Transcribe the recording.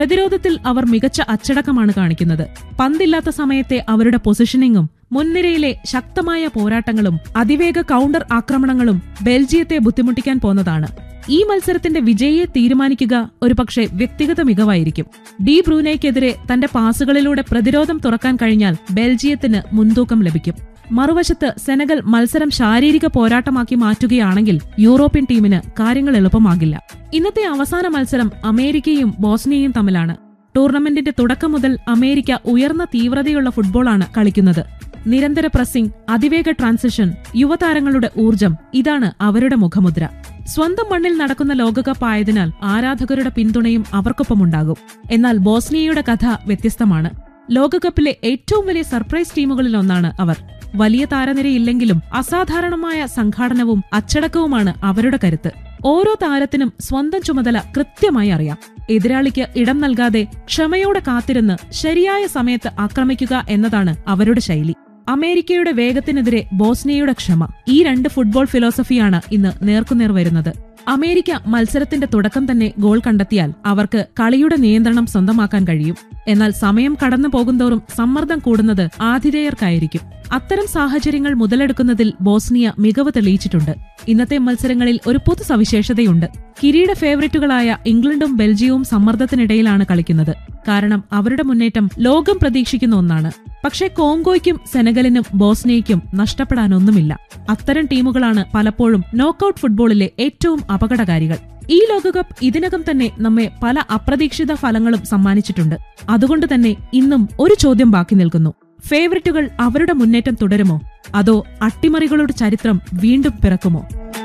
പ്രതിരോധത്തിൽ അവർ മികച്ച അച്ചടക്കമാണ് കാണിക്കുന്നത് പന്തില്ലാത്ത സമയത്തെ അവരുടെ പൊസിഷനിങ്ങും മുൻനിരയിലെ ശക്തമായ പോരാട്ടങ്ങളും അതിവേഗ കൗണ്ടർ ആക്രമണങ്ങളും ബെൽജിയത്തെ ബുദ്ധിമുട്ടിക്കാൻ പോന്നതാണ് ഈ മത്സരത്തിന്റെ വിജയിയെ തീരുമാനിക്കുക ഒരുപക്ഷെ വ്യക്തിഗത മികവായിരിക്കും ഡി ബ്രൂനയ്ക്കെതിരെ തന്റെ പാസുകളിലൂടെ പ്രതിരോധം തുറക്കാൻ കഴിഞ്ഞാൽ ബെൽജിയത്തിന് മുൻതൂക്കം ലഭിക്കും മറുവശത്ത് സെനഗൽ മത്സരം ശാരീരിക പോരാട്ടമാക്കി മാറ്റുകയാണെങ്കിൽ യൂറോപ്യൻ ടീമിന് കാര്യങ്ങൾ എളുപ്പമാകില്ല ഇന്നത്തെ അവസാന മത്സരം അമേരിക്കയും ബോസ്നിയയും തമ്മിലാണ് ടൂർണമെന്റിന്റെ തുടക്കം മുതൽ അമേരിക്ക ഉയർന്ന തീവ്രതയുള്ള ഫുട്ബോളാണ് കളിക്കുന്നത് നിരന്തര പ്രസിംഗ് അതിവേഗ ട്രാൻസിഷൻ യുവതാരങ്ങളുടെ ഊർജം ഇതാണ് അവരുടെ മുഖമുദ്ര സ്വന്തം മണ്ണിൽ നടക്കുന്ന ലോകകപ്പ് ആയതിനാൽ ആരാധകരുടെ പിന്തുണയും അവർക്കൊപ്പമുണ്ടാകും എന്നാൽ ബോസ്നിയയുടെ കഥ വ്യത്യസ്തമാണ് ലോകകപ്പിലെ ഏറ്റവും വലിയ സർപ്രൈസ് ടീമുകളിലൊന്നാണ് അവർ വലിയ താരനിരയില്ലെങ്കിലും അസാധാരണമായ സംഘാടനവും അച്ചടക്കവുമാണ് അവരുടെ കരുത്ത് ഓരോ താരത്തിനും സ്വന്തം ചുമതല കൃത്യമായി അറിയാം എതിരാളിക്ക് ഇടം നൽകാതെ ക്ഷമയോടെ കാത്തിരുന്ന് ശരിയായ സമയത്ത് ആക്രമിക്കുക എന്നതാണ് അവരുടെ ശൈലി അമേരിക്കയുടെ വേഗത്തിനെതിരെ ബോസ്നിയയുടെ ക്ഷമ ഈ രണ്ട് ഫുട്ബോൾ ഫിലോസഫിയാണ് ഇന്ന് നേർക്കുനേർ വരുന്നത് അമേരിക്ക മത്സരത്തിന്റെ തുടക്കം തന്നെ ഗോൾ കണ്ടെത്തിയാൽ അവർക്ക് കളിയുടെ നിയന്ത്രണം സ്വന്തമാക്കാൻ കഴിയും എന്നാൽ സമയം കടന്നു പോകുന്തോറും സമ്മർദ്ദം കൂടുന്നത് ആതിഥേയർക്കായിരിക്കും അത്തരം സാഹചര്യങ്ങൾ മുതലെടുക്കുന്നതിൽ ബോസ്നിയ മികവ് തെളിയിച്ചിട്ടുണ്ട് ഇന്നത്തെ മത്സരങ്ങളിൽ ഒരു പൊതു സവിശേഷതയുണ്ട് കിരീട ഫേവറിറ്റുകളായ ഇംഗ്ലണ്ടും ബെൽജിയവും സമ്മർദ്ദത്തിനിടയിലാണ് കളിക്കുന്നത് കാരണം അവരുടെ മുന്നേറ്റം ലോകം പ്രതീക്ഷിക്കുന്ന ഒന്നാണ് പക്ഷേ കോങ്കോയ്ക്കും സെനഗലിനും ബോസ്നിയയ്ക്കും നഷ്ടപ്പെടാനൊന്നുമില്ല അത്തരം ടീമുകളാണ് പലപ്പോഴും നോക്കൌട്ട് ഫുട്ബോളിലെ ഏറ്റവും അപകടകാരികൾ ഈ ലോകകപ്പ് ഇതിനകം തന്നെ നമ്മെ പല അപ്രതീക്ഷിത ഫലങ്ങളും സമ്മാനിച്ചിട്ടുണ്ട് അതുകൊണ്ട് തന്നെ ഇന്നും ഒരു ചോദ്യം ബാക്കി നിൽക്കുന്നു ഫേവറിറ്റുകൾ അവരുടെ മുന്നേറ്റം തുടരുമോ അതോ അട്ടിമറികളുടെ ചരിത്രം വീണ്ടും പിറക്കുമോ